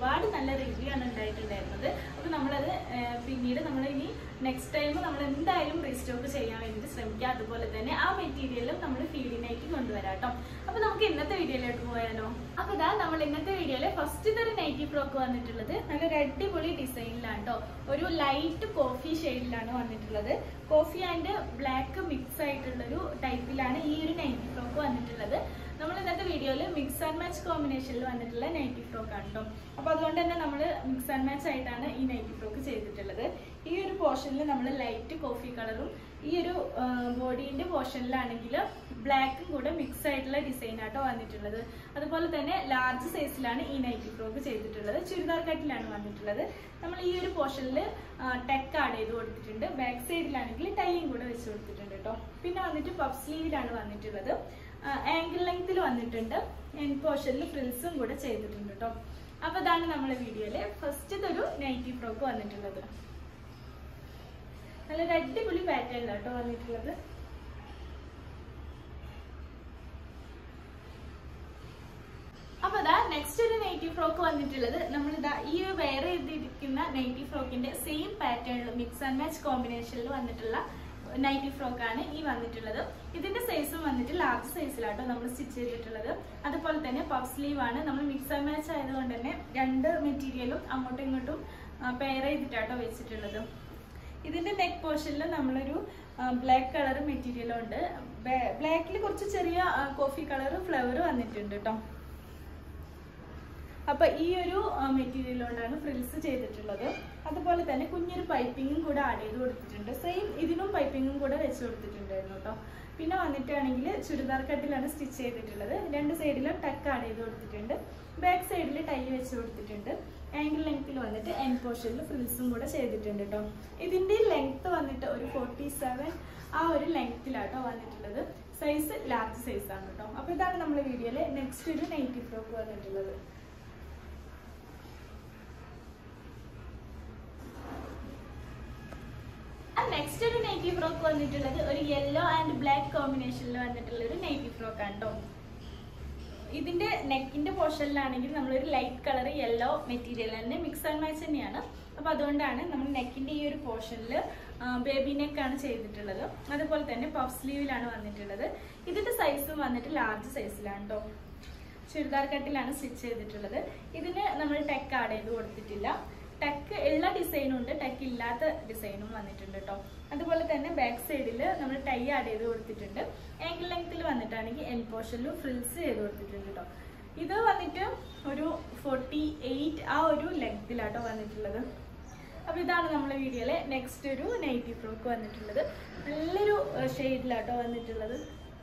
ഒരുപാട് നല്ല റിവ്യൂ ആണ് ഉണ്ടായിട്ടുണ്ടായിരുന്നത് അപ്പോൾ നമ്മളത് ആ, പിന്നീട് നമ്മൾ ഇനി നെക്സ്റ്റ് ടൈം നമ്മൾ എന്തായാലും റീസ്റ്റോക്ക് ചെയ്യാൻ വേണ്ടിയിട്ട് ശ്രമിക്കുക അതുപോലെ തന്നെ ആ മെറ്റീരിയലും നമ്മൾ ഫീഡിനായിട്ട് കൊണ്ടുവരാം കേട്ടോ അപ്പോൾ നമുക്ക് ഇന്നത്തെ വീഡിയോയിലോട്ട് പോയാലോ അപ്പോൾ ഇതാ നമ്മൾ ഇന്നത്തെ വീഡിയോയിൽ ഫസ്റ്റ് ഇതൊരു നൈറ്റി ഫ്രോക്ക് വന്നിട്ടുള്ളത് നല്ലൊരു അടിപൊളി ഡിസൈനിലാണ് കേട്ടോ ഒരു ലൈറ്റ് കോഫി ഷെയ്ഡിലാണ് വന്നിട്ടുള്ളത് കോഫി ആൻഡ് ബ്ലാക്ക് മിക്സ് ആയിട്ടുള്ളൊരു ടൈപ്പിലാണ് ഈ ഒരു നൈറ്റി ഫ്രോക്ക് വന്നിട്ടുള്ളത് നമ്മൾ ഇന്നത്തെ വീഡിയോയിൽ മിക്സ് ആൻഡ് മാച്ച് കോമ്പിനേഷനിൽ വന്നിട്ടുള്ള നൈറ്റി ഫ്രോക്ക് ആണ് കേട്ടോ അപ്പോൾ അതുകൊണ്ട് തന്നെ നമ്മൾ മിക്സ് ആൻഡ് മാച്ച് ആയിട്ടാണ് ഈ നൈറ്റി ഫ്രോക്ക് ചെയ്തിട്ടുള്ളത് ഈ ഒരു പോർഷനിൽ നമ്മൾ ലൈറ്റ് കോഫി കളറും ഈ ഒരു ബോഡീൻ്റെ പോർഷനിലാണെങ്കിൽ ബ്ലാക്കും കൂടെ മിക്സ് ആയിട്ടുള്ള ഡിസൈൻ ആട്ടോ വന്നിട്ടുള്ളത് അതുപോലെ തന്നെ ലാർജ് സൈസിലാണ് ഈ നൈറ്റി ഫ്രോക്ക് ചെയ്തിട്ടുള്ളത് ചുരിദാർ കട്ടിലാണ് വന്നിട്ടുള്ളത് നമ്മൾ ഈ ഒരു പോർഷനിൽ ടെക്ക് ആഡ് ചെയ്ത് കൊടുത്തിട്ടുണ്ട് ബാക്ക് സൈഡിലാണെങ്കിൽ ടൈയും കൂടെ വെച്ച് കൊടുത്തിട്ടുണ്ട് കേട്ടോ പിന്നെ വന്നിട്ട് പഫ് സ്ലീവിലാണ് വന്നിട്ടുള്ളത് ആംഗിൾ ലെങ്ത്തിൽ വന്നിട്ടുണ്ട് എൻഡ് പോർഷനിൽ ഫ്രിൽസും കൂടെ ചെയ്തിട്ടുണ്ട് കേട്ടോ അപ്പൊ ഇതാണ് നമ്മളെ വീഡിയോയില് ഫസ്റ്റ് ഇതൊരു നൈറ്റി ഫ്രോക്ക് വന്നിട്ടുള്ളത് നല്ലൊരു അടിപൊളി പാറ്റേണിലാണ് കേട്ടോ വന്നിട്ടുള്ളത് അപ്പൊ ഇതാ നെക്സ്റ്റ് ഒരു നൈറ്റി ഫ്രോക്ക് വന്നിട്ടുള്ളത് നമ്മളിതാ ഈ ഒരു വെയർ ചെയ്തിരിക്കുന്ന നൈറ്റി ഫ്രോക്കിന്റെ സെയിം പാറ്റേണിൽ മിക്സ് ആൻഡ് മാച്ച് കോമ്പിനേഷനിൽ വന്നിട്ടുള്ള നൈറ്റി ഫ്രോക്ക് ആണ് ഈ വന്നിട്ടുള്ളത് ഇതിന്റെ സൈസും വന്നിട്ട് ലാർജ് സൈസിലാട്ടോ നമ്മൾ സ്റ്റിച്ച് ചെയ്തിട്ടുള്ളത് അതുപോലെ തന്നെ പഫ് സ്ലീവ് ആണ് നമ്മൾ മിക്സ് ആൻഡ് മാച്ച് ആയതുകൊണ്ട് തന്നെ രണ്ട് മെറ്റീരിയലും അങ്ങോട്ടും ഇങ്ങോട്ടും പെയർ ചെയ്തിട്ടാട്ടോ വെച്ചിട്ടുള്ളത് ഇതിന്റെ നെക്ക് പോർഷനിൽ നമ്മളൊരു ബ്ലാക്ക് കളർ മെറ്റീരിയലും ഉണ്ട് ബ്ലാക്കിൽ കുറച്ച് ചെറിയ കോഫി കളർ ഫ്ലവർ വന്നിട്ടുണ്ട് കേട്ടോ അപ്പൊ ഈ ഒരു മെറ്റീരിയൽ കൊണ്ടാണ് ഫ്രിൽസ് ചെയ്തിട്ടുള്ളത് അതുപോലെ തന്നെ കുഞ്ഞൊരു പൈപ്പിങ്ങും കൂടെ ആഡ് ചെയ്ത് കൊടുത്തിട്ടുണ്ട് സെയിം ഇതിനും പൈപ്പിങ്ങും കൂടെ വെച്ച് കൊടുത്തിട്ടുണ്ടായിരുന്നു കേട്ടോ പിന്നെ വന്നിട്ടാണെങ്കിൽ ചുരിദാർ കട്ടിലാണ് സ്റ്റിച്ച് ചെയ്തിട്ടുള്ളത് രണ്ട് സൈഡിലും ടക്ക് ആഡ് ചെയ്ത് കൊടുത്തിട്ടുണ്ട് ബാക്ക് സൈഡിൽ ടൈ വെച്ച് കൊടുത്തിട്ടുണ്ട് ആംഗിൾ ലെങ്ത്തിൽ വന്നിട്ട് എൻ പോർഷനിൽ ഫ്രിൽസും കൂടെ ചെയ്തിട്ടുണ്ട് കേട്ടോ ഇതിന്റെ ലെങ്ത് വന്നിട്ട് ഒരു ഫോർട്ടി സെവൻ ആ ഒരു ലെങ്ത്തിലാട്ടോ വന്നിട്ടുള്ളത് സൈസ് ലാർജ് സൈസ് ആണ് കേട്ടോ അപ്പൊ ഇതാണ് നമ്മുടെ വീഡിയോയിലെ നെക്സ്റ്റ് ഒരു നൈറ്റി ഫ്രോക്ക് വന്നിട്ടുള്ളത് നെക്സ്റ്റ് ഒരു നൈറ്റി ഫ്രോക്ക് വന്നിട്ടുള്ളത് ഒരു യെല്ലോ ആൻഡ് ബ്ലാക്ക് കോമ്പിനേഷനിൽ വന്നിട്ടുള്ള ഒരു നൈറ്റി ഫ്രോക്ക് ആണ് കേട്ടോ ഇതിന്റെ നെക്കിന്റെ പോർഷനിലാണെങ്കിൽ നമ്മളൊരു ലൈറ്റ് കളർ യെല്ലോ മെറ്റീരിയൽ തന്നെ മിക്സ് ആൻഡ് മാച്ച് തന്നെയാണ് അപ്പൊ അതുകൊണ്ടാണ് നമ്മൾ നെക്കിന്റെ ഈ ഒരു പോർഷനിൽ ബേബി നെക്കാണ് ചെയ്തിട്ടുള്ളത് അതുപോലെ തന്നെ പഫ് സ്ലീവിലാണ് വന്നിട്ടുള്ളത് ഇതിന്റെ സൈസും വന്നിട്ട് ലാർജ് സൈസിലാണ് കേട്ടോ ചുരിദാർ കട്ടിലാണ് സ്റ്റിച്ച് ചെയ്തിട്ടുള്ളത് ഇതിന് നമ്മൾ ടെക്ക് ആഡ് ചെയ്ത് കൊടുത്തിട്ടില്ല ടെക്ക് ഉള്ള ഡിസൈനും ഉണ്ട് ടെക്ക് ഇല്ലാത്ത ഡിസൈനും വന്നിട്ടുണ്ട് കേട്ടോ അതുപോലെ തന്നെ ബാക്ക് സൈഡിൽ നമ്മൾ ടൈ ആഡ് ചെയ്ത് കൊടുത്തിട്ടുണ്ട് ആംഗിൾ ലെങ്ത്തിൽ വന്നിട്ടാണെങ്കിൽ എൻ പോർഷനിലും ഫ്രിൽസ് ചെയ്ത് കൊടുത്തിട്ടുണ്ട് കേട്ടോ ഇത് വന്നിട്ട് ഒരു ഫോർട്ടി എയ്റ്റ് ആ ഒരു ലെങ്ത്തിലാട്ടോ വന്നിട്ടുള്ളത് അപ്പൊ ഇതാണ് നമ്മളെ വീഡിയോയിലെ നെക്സ്റ്റ് ഒരു നൈറ്റി ഫ്രോക്ക് വന്നിട്ടുള്ളത് നല്ലൊരു ഷെയ്ഡിലാട്ടോ വന്നിട്ടുള്ളത്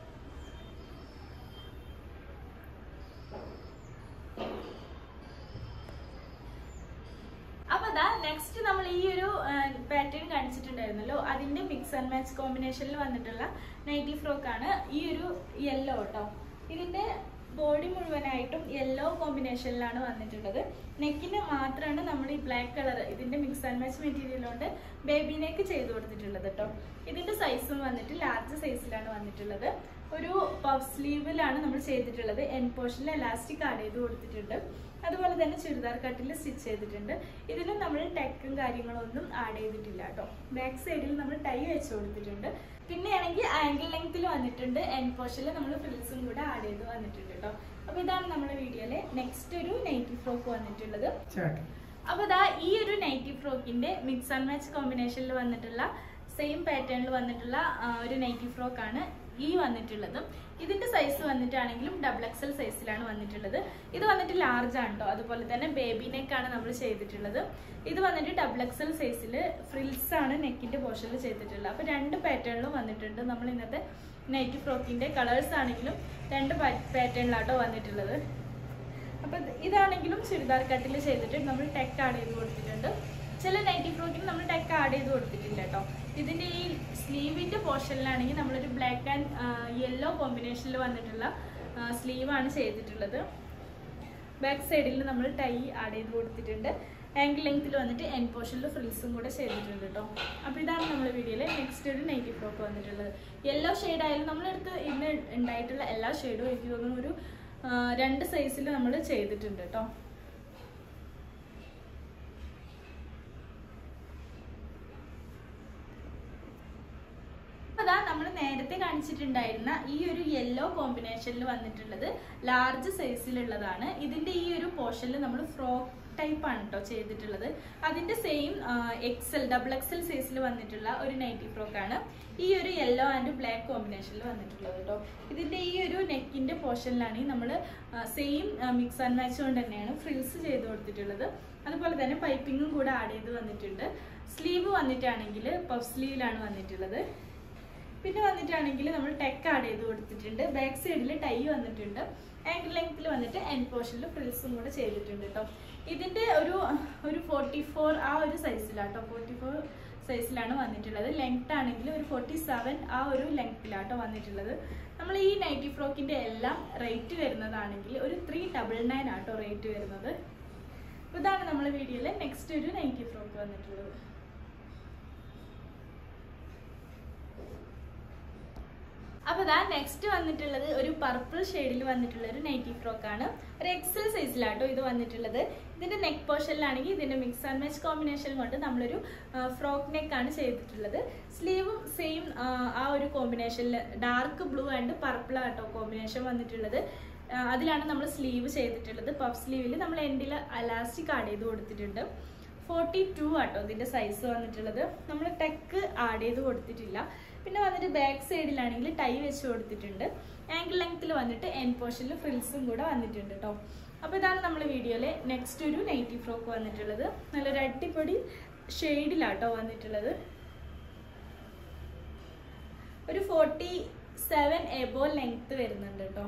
അപ്പൊ ദാ നെക്സ്റ്റ് നമ്മൾ ഈ ഒരു പാറ്റേൺ കാണിച്ചിട്ടുണ്ടായിരുന്നല്ലോ അതിന്റെ മിക്സ് ആൻഡ് മാച്ച് കോമ്പിനേഷനിൽ വന്നിട്ടുള്ള നൈറ്റി ഫ്രോക്ക് ആണ് ഈ ഒരു യെല്ലോ കേട്ടോ ഇതിന്റെ ബോഡി മുഴുവനായിട്ടും യെല്ലോ കോമ്പിനേഷനിലാണ് വന്നിട്ടുള്ളത് നെക്കിന് മാത്രമാണ് നമ്മൾ ഈ ബ്ലാക്ക് കളർ ഇതിന്റെ മിക്സ് ആൻഡ് മാച്ച് മെറ്റീരിയൽ കൊണ്ട് ബേബി നെക്ക് ചെയ്ത് കൊടുത്തിട്ടുള്ളത് കേട്ടോ ഇതിന്റെ സൈസും വന്നിട്ട് ലാർജ് സൈസിലാണ് വന്നിട്ടുള്ളത് ഒരു പഫ് സ്ലീവിലാണ് നമ്മൾ ചെയ്തിട്ടുള്ളത് എൻ പോർഷനിൽ എലാസ്റ്റിക് ആഡ് ചെയ്ത് കൊടുത്തിട്ടുണ്ട് അതുപോലെ തന്നെ ചുരിദാർ കട്ടിൽ സ്റ്റിച്ച് ചെയ്തിട്ടുണ്ട് ഇതിലും നമ്മൾ ടെക്കും കാര്യങ്ങളൊന്നും ആഡ് ചെയ്തിട്ടില്ല കേട്ടോ ബാക്ക് സൈഡിൽ നമ്മൾ ടൈ വെച്ച് കൊടുത്തിട്ടുണ്ട് പിന്നെയാണെങ്കിൽ ആംഗിൾ ലെങ്ത്തിൽ വന്നിട്ടുണ്ട് എൻ പോർഷനിൽ നമ്മൾ ഫ്രിൽസും കൂടെ ആഡ് ചെയ്ത് വന്നിട്ടുണ്ട് കേട്ടോ അപ്പൊ ഇതാണ് നമ്മുടെ വീഡിയോയിലെ നെക്സ്റ്റ് ഒരു നൈറ്റി ഫ്രോക്ക് വന്നിട്ടുള്ളത് അപ്പൊ ഇതാ ഈ ഒരു നൈറ്റി ഫ്രോക്കിന്റെ മിക്സ് ആൻഡ് മാച്ച് കോമ്പിനേഷനിൽ വന്നിട്ടുള്ള സെയിം പാറ്റേണിൽ വന്നിട്ടുള്ള ആ, ഒരു നൈറ്റി ഫ്രോക്ക് ആണ് ഈ വന്നിട്ടുള്ളത് ഇതിന്റെ സൈസ് വന്നിട്ടാണെങ്കിലും ഡബിൾ എക്സൽ സൈസിലാണ് വന്നിട്ടുള്ളത് ഇത് വന്നിട്ട് ലാർജ് ആണ് കേട്ടോ അതുപോലെ തന്നെ ബേബി നെക്ക് ആണ് നമ്മൾ ചെയ്തിട്ടുള്ളത് ഇത് വന്നിട്ട് ഡബിൾ എക്സൽ സൈസിൽ ഫ്രിൽസ് ആണ് നെക്കിന്റെ പോർഷനിൽ ചെയ്തിട്ടുള്ളത് അപ്പൊ രണ്ട് പാറ്റേണിലും വന്നിട്ടുണ്ട് നമ്മൾ ഇന്നത്തെ നൈറ്റി ഫ്രോക്കിന്റെ കളേഴ്സ് ആണെങ്കിലും രണ്ട് പാറ്റേണിലാട്ടോ വന്നിട്ടുള്ളത് അപ്പൊ ഇത് ഇതാണെങ്കിലും ചുരിദാർ കട്ടിൽ ചെയ്തിട്ട് നമ്മൾ ടെക്ക് ആഡ് ചെയ്ത് കൊടുത്തിട്ടുണ്ട് ചില നൈറ്റി ഫ്രോക്കിന് നമ്മൾ ടെക്ക് ആഡ് ചെയ്ത് കൊടുത്തിട്ടില്ല കേട്ടോ ഇതിന്റെ ഈ സ്ലീവിന്റെ പോർഷനിലാണെങ്കിൽ നമ്മളൊരു ബ്ലാക്ക് ആൻഡ് യെല്ലോ കോമ്പിനേഷനിൽ വന്നിട്ടുള്ള സ്ലീവാണ് ചെയ്തിട്ടുള്ളത് ബാക്ക് സൈഡിൽ നമ്മൾ ടൈ ആഡ് ചെയ്ത് കൊടുത്തിട്ടുണ്ട് ആംഗിൾ ലെങ്ത്തിൽ വന്നിട്ട് എൻ പോർഷനിൽ ഫ്രിൽസും കൂടെ ചെയ്തിട്ടുണ്ട് കേട്ടോ അപ്പോൾ ഇതാണ് നമ്മുടെ വീഡിയോയിൽ നെക്സ്റ്റ് ഒരു നൈറ്റി ഫ്രോക്ക് വന്നിട്ടുള്ളത് യെല്ലോ ഷെയ്ഡ് ആയാലും നമ്മളെടുത്ത് ഇന്ന് ഉണ്ടായിട്ടുള്ള എല്ലാ ഷെയ്ഡും എനിക്ക് തോന്നുന്നു ഒരു ആ, രണ്ട് സൈസിൽ നമ്മൾ ചെയ്തിട്ടുണ്ട് കേട്ടോ കാണിച്ചിട്ടുണ്ടായിരുന്ന ഈ ഒരു യെല്ലോ കോമ്പിനേഷനിൽ വന്നിട്ടുള്ളത് ലാർജ് സൈസിലുള്ളതാണ് ഇതിന്റെ ഈ ഒരു പോർഷനിൽ നമ്മൾ ഫ്രോക്ക് ടൈപ്പ് ആണ് കേട്ടോ ചെയ്തിട്ടുള്ളത് അതിന്റെ സെയിം എക്സൽ ഡബിൾ എക്സൽ സൈസിൽ വന്നിട്ടുള്ള ഒരു നൈറ്റി ഫ്രോക്ക് ആണ് ഈ ഒരു യെല്ലോ ആൻഡ് ബ്ലാക്ക് കോമ്പിനേഷനിൽ വന്നിട്ടുള്ളത് കേട്ടോ ഇതിന്റെ ഈ ഒരു നെക്കിന്റെ പോർഷനിലാണ് നമ്മൾ സെയിം മിക്സ് ആൻഡ് മാച്ച് കൊണ്ട് തന്നെയാണ് ഫ്രിൽസ് ചെയ്ത് കൊടുത്തിട്ടുള്ളത് അതുപോലെ തന്നെ പൈപ്പിങ്ങും കൂടെ ആഡ് ചെയ്ത് വന്നിട്ടുണ്ട് സ്ലീവ് വന്നിട്ടാണെങ്കിൽ പഫ് സ്ലീവിലാണ് വന്നിട്ടുള്ളത് പിന്നെ വന്നിട്ടാണെങ്കിൽ നമ്മൾ ടെക്ക് ആഡ് ചെയ്ത് കൊടുത്തിട്ടുണ്ട് ബാക്ക് സൈഡിൽ ടൈ വന്നിട്ടുണ്ട് ആങ്കിൾ ലെങ്ത്തിൽ വന്നിട്ട് എൻ പോർഷനിൽ ഫ്രിൽസും കൂടെ ചെയ്തിട്ടുണ്ട് കേട്ടോ ഇതിന്റെ ഒരു ഒരു ഫോർട്ടി ഫോർ ആ ഒരു സൈസിലാട്ടോ ഫോർട്ടി ഫോർ സൈസിലാണ് വന്നിട്ടുള്ളത് ലെങ്ത് ആണെങ്കിൽ ഒരു ഫോർട്ടി സെവൻ ആ ഒരു ലെങ്ത്തിലാട്ടോ വന്നിട്ടുള്ളത് നമ്മൾ ഈ നൈറ്റി ഫ്രോക്കിന്റെ എല്ലാം റേറ്റ് വരുന്നതാണെങ്കിൽ ഒരു ത്രീ ഡബിൾ നയൻ ആട്ടോ റേറ്റ് വരുന്നത് അപ്പൊ ഇതാണ് നമ്മളെ വീഡിയോയിൽ നെക്സ്റ്റ് ഒരു നൈറ്റി ഫ്രോക്ക് വന്നിട്ടുള്ളത് അപ്പൊ ഇതാ നെക്സ്റ്റ് വന്നിട്ടുള്ളത് ഒരു പർപ്പിൾ ഷെയ്ഡിൽ വന്നിട്ടുള്ള ഒരു നൈറ്റി ഫ്രോക്ക് ആണ് ഒരു എക്സൽ സൈസിലാട്ടോ ഇത് വന്നിട്ടുള്ളത് ഇതിന്റെ നെക്ക് പോർഷനിലാണെങ്കിൽ ഇതിന്റെ മിക്സ് ആൻഡ് മാച്ച് കോമ്പിനേഷൻ കൊണ്ട് നമ്മളൊരു ഫ്രോക്ക് നെക്ക് ആണ് ചെയ്തിട്ടുള്ളത് സ്ലീവും സെയിം ആ ഒരു കോമ്പിനേഷനിൽ ഡാർക്ക് ബ്ലൂ ആൻഡ് പർപ്പിൾ ആട്ടോ കോമ്പിനേഷൻ വന്നിട്ടുള്ളത് ആ, അതിലാണ് നമ്മൾ സ്ലീവ് ചെയ്തിട്ടുള്ളത് പഫ് സ്ലീവിൽ നമ്മൾ എൻഡിൽ അലാസ്റ്റിക് ആഡ് ചെയ്ത് കൊടുത്തിട്ടുണ്ട് ഫോർട്ടി ടു ആട്ടോ ഇതിന്റെ സൈസ് വന്നിട്ടുള്ളത് നമ്മൾ ടെക്ക് ആഡ് ചെയ്ത് കൊടുത്തിട്ടില്ല പിന്നെ വന്നിട്ട് ബാക്ക് സൈഡിലാണെങ്കിൽ ടൈ വെച്ച് കൊടുത്തിട്ടുണ്ട് ആങ്കിൾ ലെങ്ത്തിൽ വന്നിട്ട് എൻ പോർഷനിൽ ഫ്രിൽസും കൂടെ വന്നിട്ടുണ്ട് കേട്ടോ അപ്പോൾ ഇതാണ് നമ്മൾ വീഡിയോയിലെ നെക്സ്റ്റ് ഒരു നൈറ്റി ഫ്രോക്ക് വന്നിട്ടുള്ളത് നല്ലൊരു അടിപൊളി ഷെയ്ഡിലാട്ടോ വന്നിട്ടുള്ളത് ഒരു ഫോർട്ടി സെവൻ എബോ ലെങ്ത് വരുന്നുണ്ട് കേട്ടോ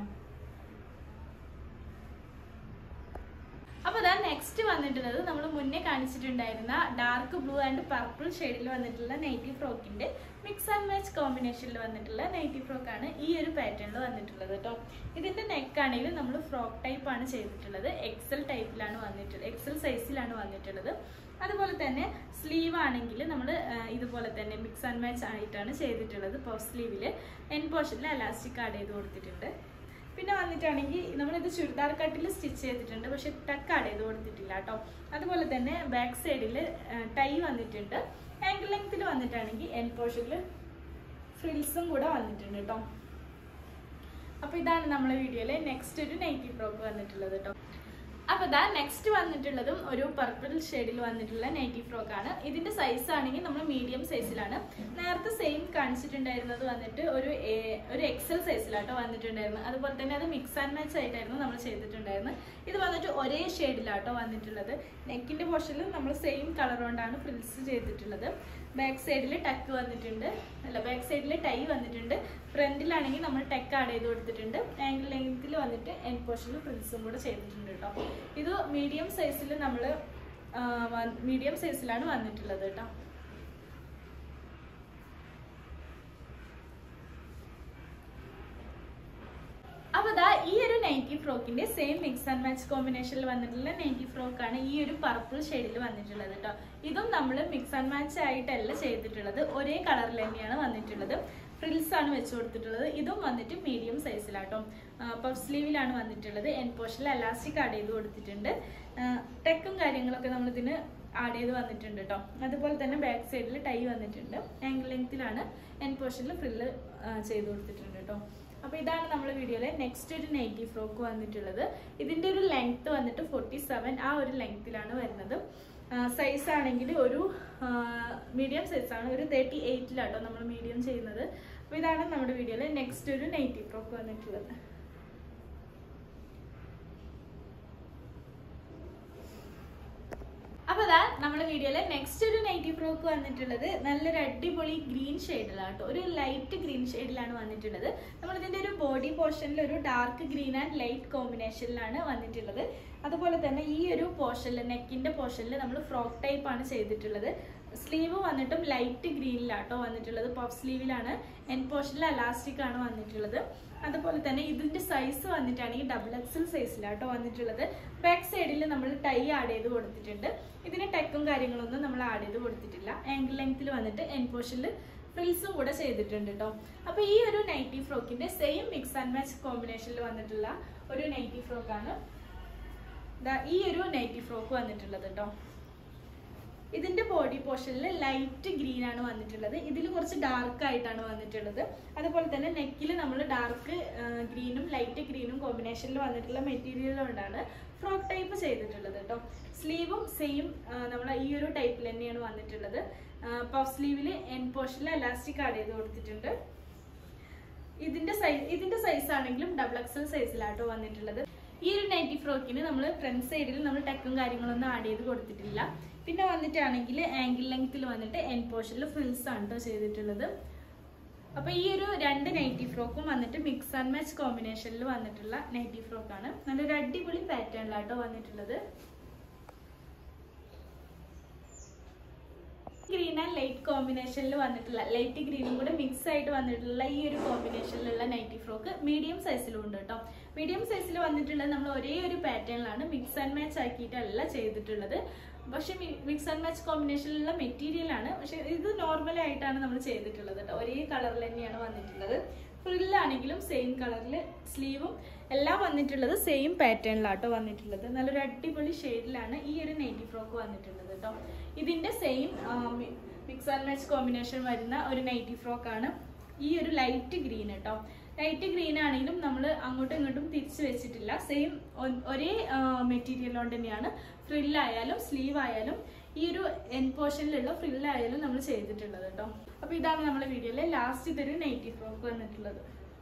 അപ്പൊ അതാ നെക്സ്റ്റ് വന്നിട്ടുള്ളത് നമ്മൾ മുന്നേ കാണിച്ചിട്ടുണ്ടായിരുന്ന ഡാർക്ക് ബ്ലൂ ആൻഡ് പർപ്പിൾ ഷെയ്ഡിൽ വന്നിട്ടുള്ള നൈറ്റി ഫ്രോക്കിന്റെ മിക്സ് ആൻഡ് മാച്ച് കോമ്പിനേഷനിൽ വന്നിട്ടുള്ള നൈറ്റി ഫ്രോക്ക് ആണ് ഈ ഒരു പാറ്റേണിൽ വന്നിട്ടുള്ളത് കേട്ടോ ഇതിന്റെ നെക്ക് ആണെങ്കിൽ നമ്മൾ ഫ്രോക്ക് ടൈപ്പ് ആണ് ചെയ്തിട്ടുള്ളത് എക്സൽ ടൈപ്പിലാണ് വന്നിട്ടുള്ളത് എക്സൽ സൈസിലാണ് വന്നിട്ടുള്ളത് അതുപോലെ തന്നെ സ്ലീവ് ആണെങ്കിൽ നമ്മൾ ഇതുപോലെ തന്നെ മിക്സ് ആൻഡ് മാച്ച് ആയിട്ടാണ് ചെയ്തിട്ടുള്ളത് പഫ് സ്ലീവിൽ എൻ പോർഷനിൽ അലാസ്റ്റിക് ആഡ് ചെയ്ത് കൊടുത്തിട്ടുണ്ട് പിന്നെ വന്നിട്ടാണെങ്കിൽ നമ്മളിത് ചുരിദാർ കട്ടിൽ സ്റ്റിച്ച് ചെയ്തിട്ടുണ്ട് പക്ഷെ ടക്ക് ആഡ് ചെയ്ത് കൊടുത്തിട്ടില്ല കേട്ടോ അതുപോലെ തന്നെ ബാക്ക് സൈഡിൽ ടൈ വന്നിട്ടുണ്ട് ആങ്കിൾ ലെങ്ത്തിൽ വന്നിട്ടാണെങ്കിൽ എൻ പോർഷനിൽ ഫ്രിൽസും കൂടെ വന്നിട്ടുണ്ട് കേട്ടോ അപ്പൊ ഇതാണ് നമ്മളെ വീഡിയോയിലെ നെക്സ്റ്റ് ഒരു നൈറ്റി ഫ്രോക്ക് വന്നിട്ടുള്ളത് കേട്ടോ അപ്പൊ ഇതാ നെക്സ്റ്റ് വന്നിട്ടുള്ളതും ഒരു പർപ്പിൾ ഷെയ്ഡിൽ വന്നിട്ടുള്ള നൈറ്റി ഫ്രോക്ക് ആണ് ഇതിന്റെ സൈസ് ആണെങ്കിൽ നമ്മൾ മീഡിയം സൈസിലാണ് നേരത്തെ സെയിം കാണിച്ചിട്ടുണ്ടായിരുന്നത് വന്നിട്ട് ഒരു A- ഒരു എക്സൽ സൈസിലാട്ടോ വന്നിട്ടുണ്ടായിരുന്നത് അതുപോലെ തന്നെ അത് മിക്സ് ആൻഡ് മാച്ച് ആയിട്ടായിരുന്നു നമ്മൾ ചെയ്തിട്ടുണ്ടായിരുന്നത് ഇത് വന്നിട്ട് ഒരേ ഷെയ്ഡിലാട്ടോ വന്നിട്ടുള്ളത് നെക്കിന്റെ പോർഷനിൽ നമ്മൾ സെയിം കളർ കൊണ്ടാണ് ഫ്രിൽസ് ചെയ്തിട്ടുള്ളത് ബാക്ക് സൈഡിൽ ടക്ക് വന്നിട്ടുണ്ട് അല്ല ബാക്ക് സൈഡിൽ ടൈ വന്നിട്ടുണ്ട് ഫ്രണ്ടിലാണെങ്കിൽ നമ്മൾ ടെക്ക് ആഡ് ചെയ്ത് കൊടുത്തിട്ടുണ്ട് ആംഗിൾ ലെങ്ത്തിൽ വന്നിട്ട് എൻ പോർഷനിൽ ഫ്രിൽസും കൂടെ ചെയ്തിട്ടുണ്ട് കേട്ടോ ഇത് മീഡിയം സൈസിൽ നമ്മൾ മീഡിയം സൈസിലാണ് വന്നിട്ടുള്ളത് കേട്ടോ അപ്പൊ ദാ ഈ ഒരു നൈറ്റി ഫ്രോക്കിന്റെ സെയിം മിക്സ് ആൻഡ് മാച്ച് കോമ്പിനേഷനിൽ വന്നിട്ടുള്ള നൈറ്റി ഫ്രോക്ക് ആണ് ഈ ഒരു പർപ്പിൾ ഷെയ്ഡിൽ വന്നിട്ടുള്ളത് കേട്ടോ ഇതും നമ്മൾ മിക്സ് ആൻഡ് മാച്ച് ആയിട്ടല്ല ചെയ്തിട്ടുള്ളത് ഒരേ കളറിൽ തന്നെയാണ് വന്നിട്ടുള്ളത് ഫ്രിൽസ് ആണ് വെച്ച് കൊടുത്തിട്ടുള്ളത് ഇതും വന്നിട്ട് മീഡിയം സൈസിലാട്ടോ പഫ് സ്ലീവിലാണ് വന്നിട്ടുള്ളത് എൻ പോർഷനിൽ അലാസ്റ്റിക് ആഡ് ചെയ്ത് കൊടുത്തിട്ടുണ്ട് ടെക്കും കാര്യങ്ങളൊക്കെ നമ്മൾ ഇതിന് ആഡ് ചെയ്ത് വന്നിട്ടുണ്ട് കേട്ടോ അതുപോലെ തന്നെ ബാക്ക് സൈഡിൽ ടൈ വന്നിട്ടുണ്ട് ആംഗിൾ ലെങ്ത്തിലാണ് എൻ പോർഷനിൽ ഫ്രില്ല് ചെയ്ത് കൊടുത്തിട്ടുണ്ട് കേട്ടോ അപ്പൊ ഇതാണ് നമ്മുടെ വീഡിയോയിലെ നെക്സ്റ്റ് ഒരു നൈറ്റി ഫ്രോക്ക് വന്നിട്ടുള്ളത് ഇതിന്റെ ഒരു ലെങ്ത് വന്നിട്ട് ഫോർട്ടി സെവൻ ആ ഒരു ലെങ്ത്തിലാണ് വരുന്നത് സൈസ് ആണെങ്കിൽ ഒരു മീഡിയം സൈസ് ആണ് ഒരു തേർട്ടി എയ്റ്റിലാട്ടോ നമ്മൾ മീഡിയം ചെയ്യുന്നത് അപ്പൊ ഇതാണ് നമ്മുടെ വീഡിയോയിലെ നെക്സ്റ്റ് ഒരു നൈറ്റി ഫ്രോക്ക് വന്നിട്ടുള്ളത് അപ്പൊ അതാ നമ്മുടെ വീഡിയോയിലെ നെക്സ്റ്റ് ഒരു നൈറ്റി ഫ്രോക്ക് വന്നിട്ടുള്ളത് നല്ലൊരു അടിപൊളി ഗ്രീൻ ഷെയ്ഡിലാണ് കേട്ടോ ഒരു ലൈറ്റ് ഗ്രീൻ ഷെയ്ഡിലാണ് വന്നിട്ടുള്ളത് നമ്മൾ ഇതിന്റെ ഒരു ബോഡി പോർഷനിൽ ഒരു ഡാർക്ക് ഗ്രീൻ ആൻഡ് ലൈറ്റ് കോമ്പിനേഷനിലാണ് വന്നിട്ടുള്ളത് അതുപോലെ തന്നെ ഈ ഒരു പോർഷനിൽ നെക്കിന്റെ പോർഷനിൽ നമ്മൾ ഫ്രോക്ക് ടൈപ്പ് ആണ് ചെയ്തിട്ടുള്ളത് സ്ലീവ് വന്നിട്ടും ലൈറ്റ് ഗ്രീനിലാട്ടോ വന്നിട്ടുള്ളത് പഫ് സ്ലീവിലാണ് എൻ പോർഷനിൽ അലാസ്റ്റിക് ആണ് വന്നിട്ടുള്ളത് അതുപോലെ തന്നെ ഇതിന്റെ സൈസ് വന്നിട്ടാണെങ്കിൽ ഡബിൾ എക്സൽ സൈസിലാട്ടോ വന്നിട്ടുള്ളത് ബാക്ക് സൈഡിൽ നമ്മൾ ടൈ ആഡ് ചെയ്ത് കൊടുത്തിട്ടുണ്ട് ഇതിന് ടെക്കും കാര്യങ്ങളൊന്നും നമ്മൾ ആഡ് ചെയ്ത് കൊടുത്തിട്ടില്ല ആംഗിൾ ലെങ്ത്തിൽ വന്നിട്ട് എൻ പോർഷനിൽ ഫ്രിൽസും കൂടെ ചെയ്തിട്ടുണ്ട് കേട്ടോ അപ്പൊ ഈ ഒരു നൈറ്റി ഫ്രോക്കിന്റെ സെയിം മിക്സ് ആൻഡ് മാച്ച് കോമ്പിനേഷനിൽ വന്നിട്ടുള്ള ഒരു നൈറ്റി ഫ്രോക്കാണ് ഈ ഒരു നൈറ്റി ഫ്രോക്ക് വന്നിട്ടുള്ളത് കേട്ടോ ഇതിന്റെ ബോഡി പോർഷനിൽ ലൈറ്റ് ഗ്രീൻ ആണ് വന്നിട്ടുള്ളത് ഇതിൽ കുറച്ച് ഡാർക്ക് ആയിട്ടാണ് വന്നിട്ടുള്ളത് അതുപോലെ തന്നെ നെക്കിൽ നമ്മൾ ഡാർക്ക് ഗ്രീനും ലൈറ്റ് ഗ്രീനും കോമ്പിനേഷനിൽ വന്നിട്ടുള്ള മെറ്റീരിയൽ കൊണ്ടാണ് ഫ്രോക്ക് ടൈപ്പ് ചെയ്തിട്ടുള്ളത് കേട്ടോ സ്ലീവും സെയിം നമ്മൾ ഈ ഒരു ടൈപ്പിൽ തന്നെയാണ് വന്നിട്ടുള്ളത് പഫ് സ്ലീവിൽ എൻ പോർഷനിൽ എലാസ്റ്റിക് ആഡ് ചെയ്ത് കൊടുത്തിട്ടുണ്ട് ഇതിന്റെ സൈസ് ഇതിന്റെ സൈസ് ആണെങ്കിലും ഡബിൾ എക്സൽ സൈസിലാട്ടോ വന്നിട്ടുള്ളത് ഈ ഒരു നൈറ്റി ഫ്രോക്കിന് നമ്മൾ ഫ്രണ്ട് സൈഡിൽ നമ്മൾ ടെക്കും കാര്യങ്ങളൊന്നും ആഡ് ചെയ്ത് കൊടുത്തിട്ടില്ല പിന്നെ വന്നിട്ടാണെങ്കിൽ ആംഗിൾ ലെങ്ത്തിൽ വന്നിട്ട് എൻ പോർഷനിൽ ഫ്രിൽസ് ആണ് കേട്ടോ ചെയ്തിട്ടുള്ളത് അപ്പൊ ഈ ഒരു രണ്ട് നൈറ്റി ഫ്രോക്കും വന്നിട്ട് മിക്സ് ആൻഡ് മാച്ച് കോമ്പിനേഷനിൽ വന്നിട്ടുള്ള നൈറ്റി ഫ്രോക്കാണ് നല്ലൊരു അടിപൊളി പാറ്റേണിലാട്ടോ വന്നിട്ടുള്ളത് ഗ്രീൻ ആൻഡ് ലൈറ്റ് കോമ്പിനേഷനിൽ വന്നിട്ടുള്ള ലൈറ്റ് ഗ്രീനും കൂടെ മിക്സ് ആയിട്ട് വന്നിട്ടുള്ള ഈ ഒരു കോമ്പിനേഷനിലുള്ള നൈറ്റി ഫ്രോക്ക് മീഡിയം സൈസിലും ഉണ്ട് കേട്ടോ മീഡിയം സൈസിൽ വന്നിട്ടുള്ളത് നമ്മൾ ഒരേ ഒരു പാറ്റേണിലാണ് മിക്സ് ആൻഡ് മാച്ച് ആക്കിയിട്ടല്ല ചെയ്തിട്ടുള്ളത് പക്ഷെ മിക്സ് ആൻഡ് മാച്ച് കോമ്പിനേഷനിലുള്ള മെറ്റീരിയൽ ആണ് പക്ഷെ ഇത് നോർമൽ ആയിട്ടാണ് നമ്മൾ ചെയ്തിട്ടുള്ളത് കേട്ടോ ഒരേ കളറിൽ തന്നെയാണ് വന്നിട്ടുള്ളത് ഫ്രില്ലാണെങ്കിലും സെയിം കളറിൽ സ്ലീവും എല്ലാം വന്നിട്ടുള്ളത് സെയിം പാറ്റേണിലാട്ടോ വന്നിട്ടുള്ളത് നല്ലൊരു അടിപൊളി ഷെയ്ഡിലാണ് ഈ ഒരു നൈറ്റി ഫ്രോക്ക് വന്നിട്ടുള്ളത് കേട്ടോ ഇതിന്റെ same mix and match combination വരുന്ന ഒരു നൈറ്റി ഫ്രോക്ക് ആണ് ഈ ഒരു ലൈറ്റ് ഗ്രീൻ കേട്ടോ ലൈറ്റ് ഗ്രീൻ ആണെങ്കിലും നമ്മൾ അങ്ങോട്ടും ഇങ്ങോട്ടും തിരിച്ചു വെച്ചിട്ടില്ല സെയിം ഒരേ മെറ്റീരിയൽ കൊണ്ട് തന്നെയാണ് ഫ്രില്ലായാലും സ്ലീവ് ആയാലും ഈ ഒരു എൻ പോർഷനിലുള്ള ഫ്രില്ലായാലും നമ്മൾ ചെയ്തിട്ടുള്ളത് കേട്ടോ അപ്പൊ ഇതാണ് നമ്മുടെ വീഡിയോയിലെ ലാസ്റ്റ് ഇതൊരു നൈറ്റി ഫ്രോക്ക് വന്നിട്ടുള്ളത്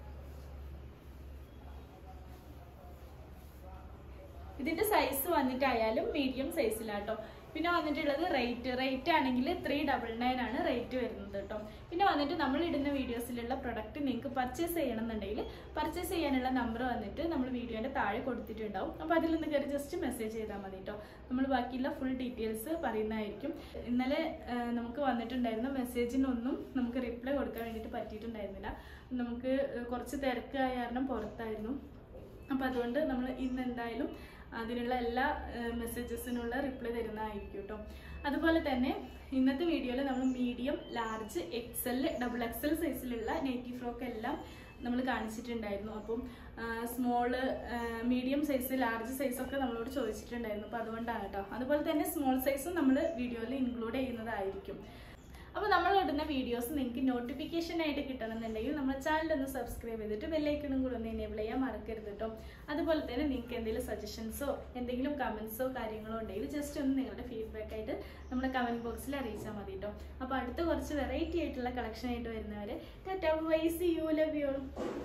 ഇതിന്റെ സൈസ് വന്നിട്ടായാലും മീഡിയം സൈസിലാട്ടോ പിന്നെ വന്നിട്ടുള്ളത് റേറ്റ് റേറ്റ് ആണെങ്കിൽ ത്രീ ഡബിൾ നയൻ ആണ് റേറ്റ് വരുന്നത് കേട്ടോ പിന്നെ വന്നിട്ട് നമ്മൾ ഇടുന്ന വീഡിയോസിലുള്ള പ്രൊഡക്റ്റ് നിങ്ങൾക്ക് പർച്ചേസ് ചെയ്യണമെന്നുണ്ടെങ്കിൽ പർച്ചേസ് ചെയ്യാനുള്ള നമ്പർ വന്നിട്ട് നമ്മൾ വീഡിയോന്റെ താഴെ കൊടുത്തിട്ടുണ്ടാവും അപ്പോൾ അതിൽ നിന്ന് കയറി ജസ്റ്റ് മെസ്സേജ് ചെയ്താൽ മതി കേട്ടോ നമ്മൾ ബാക്കിയുള്ള ഫുൾ ഡീറ്റെയിൽസ് പറയുന്നതായിരിക്കും ഇന്നലെ ആ, നമുക്ക് വന്നിട്ടുണ്ടായിരുന്ന മെസ്സേജിനൊന്നും നമുക്ക് റിപ്ലൈ കൊടുക്കാൻ വേണ്ടിയിട്ട് പറ്റിയിട്ടുണ്ടായിരുന്നില്ല നമുക്ക് കുറച്ച് തിരക്കായ കാരണം പുറത്തായിരുന്നു അപ്പോൾ അതുകൊണ്ട് നമ്മൾ ഇന്ന് എന്തായാലും അതിനുള്ള എല്ലാ മെസ്സേജസിനുള്ള റിപ്ലൈ തരുന്നതായിരിക്കും കേട്ടോ അതുപോലെ തന്നെ ഇന്നത്തെ വീഡിയോയിൽ നമ്മൾ medium large XL double XL സൈസിലുള്ള നെറ്റി ഫ്രോക്ക് എല്ലാം നമ്മൾ കാണിച്ചിട്ടുണ്ടായിരുന്നു അപ്പം സ്മോള് മീഡിയം സൈസ് ലാർജ് സൈസൊക്കെ നമ്മളോട് ചോദിച്ചിട്ടുണ്ടായിരുന്നു അപ്പോൾ അതുകൊണ്ടാണ് കേട്ടോ അതുപോലെ തന്നെ സ്മോൾ സൈസും നമ്മൾ വീഡിയോയിൽ ഇൻക്ലൂഡ് ചെയ്യുന്നതായിരിക്കും അപ്പോൾ നമ്മൾ ഇടുന്ന വീഡിയോസ് നിങ്ങൾക്ക് നോട്ടിഫിക്കേഷൻ ആയിട്ട് കിട്ടണമെന്നുണ്ടെങ്കിൽ നമ്മുടെ ചാനൽ ഒന്ന് സബ്സ്ക്രൈബ് ചെയ്തിട്ട് ബെല്ലൈക്കണും കൂടെ ഒന്ന് എനേബിൾ ചെയ്യാൻ മറക്കരുത് കേട്ടോ അതുപോലെ തന്നെ നിങ്ങൾക്ക് എന്തെങ്കിലും സജഷൻസോ എന്തെങ്കിലും കമൻസോ കാര്യങ്ങളോ ഉണ്ടെങ്കിൽ ജസ്റ്റ് ഒന്ന് നിങ്ങളുടെ ഫീഡ്ബാക്ക് ആയിട്ട് നമ്മുടെ കമൻറ്റ് ബോക്സിൽ അറിയിച്ചാൽ മതി കേട്ടോ അപ്പോൾ അടുത്ത കുറച്ച് വെറൈറ്റി ആയിട്ടുള്ള കളക്ഷൻ ആയിട്ട് വരുന്നവരെ ടാറ്റ വൈസ് യു ലവ് യു